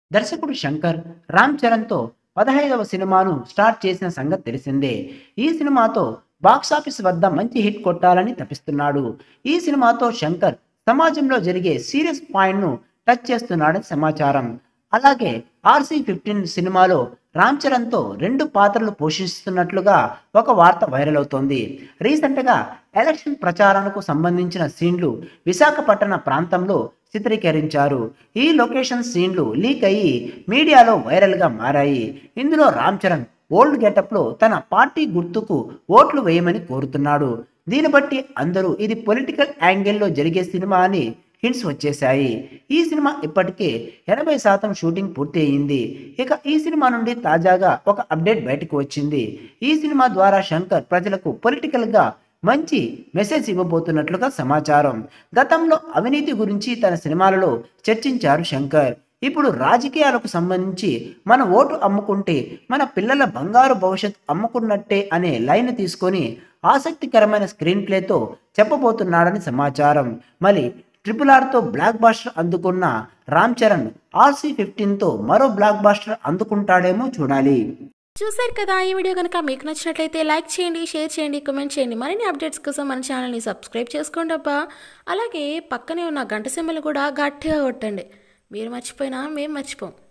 దర్శకుడు శంకర్ రామ్ చరణ్తో పదహైదవ సినిమాను స్టార్ట్ చేసిన సంగతి తెలిసిందే ఈ సినిమాతో బాక్సాఫీస్ వద్ద మంచి హిట్ కొట్టాలని తపిస్తున్నాడు ఈ సినిమాతో శంకర్ సమాజంలో జరిగే సీరియస్ పాయింట్ను టచ్ చేస్తున్నాడని సమాచారం అలాగే ఆర్సీ ఫిఫ్టీన్ సినిమాలో రామ్ చరణ్తో రెండు పాత్రలు పోషిస్తున్నట్లుగా ఒక వార్త వైరల్ అవుతోంది రీసెంట్గా ఎలక్షన్ ప్రచారానికి సంబంధించిన సీన్లు విశాఖపట్టణ ప్రాంతంలో చిత్రీకరించారు ఈ లొకేషన్ సీన్లు లీక్ అయ్యి మీడియాలో వైరల్గా మారాయి ఇందులో రామ్ చరణ్ ఓల్డ్ గెటప్లో తన పార్టీ గుర్తుకు ఓట్లు వేయమని కోరుతున్నాడు దీన్ని బట్టి అందరూ ఇది పొలిటికల్ యాంగిల్లో జరిగే సినిమా అని హింట్స్ వచ్చేశాయి ఈ సినిమా ఇప్పటికే ఎనభై శాతం షూటింగ్ పూర్తి అయింది ఇక ఈ సినిమా నుండి తాజాగా ఒక అప్డేట్ బయటకు వచ్చింది ఈ సినిమా ద్వారా శంకర్ ప్రజలకు పొలిటికల్గా మంచి మెసేజ్ ఇవ్వబోతున్నట్లుగా సమాచారం గతంలో అవినీతి గురించి తన సినిమాలలో చర్చించారు శంకర్ ఇప్పుడు రాజకీయాలకు సంబంధించి మన ఓటు అమ్ముకుంటే మన పిల్లల బంగారు భవిష్యత్ అమ్ముకున్నట్టే అనే లైన్ తీసుకొని ఆసక్తికరమైన స్క్రీన్ ప్లేతో చెప్పబోతున్నాడని సమాచారం మరి ట్రిపుల్ ఆర్తో బ్లాక్ బాస్టర్ అందుకున్న రామ్ చరణ్ ఆర్సీ ఫిఫ్టీన్తో మరో బ్లాక్ బాస్టర్ అందుకుంటాడేమో చూడాలి చూశారు కదా ఈ వీడియో కనుక మీకు నచ్చినట్లయితే లైక్ చేయండి షేర్ చేయండి కామెంట్ చేయండి మరిన్ని అప్డేట్స్ కోసం మన ఛానల్ని సబ్స్క్రైబ్ చేసుకోండి అబ్బా అలాగే పక్కనే ఉన్న గంట సింబల్ కూడా గట్టిగా కొట్టండి మీరు మర్చిపోయినా మేము మర్చిపోం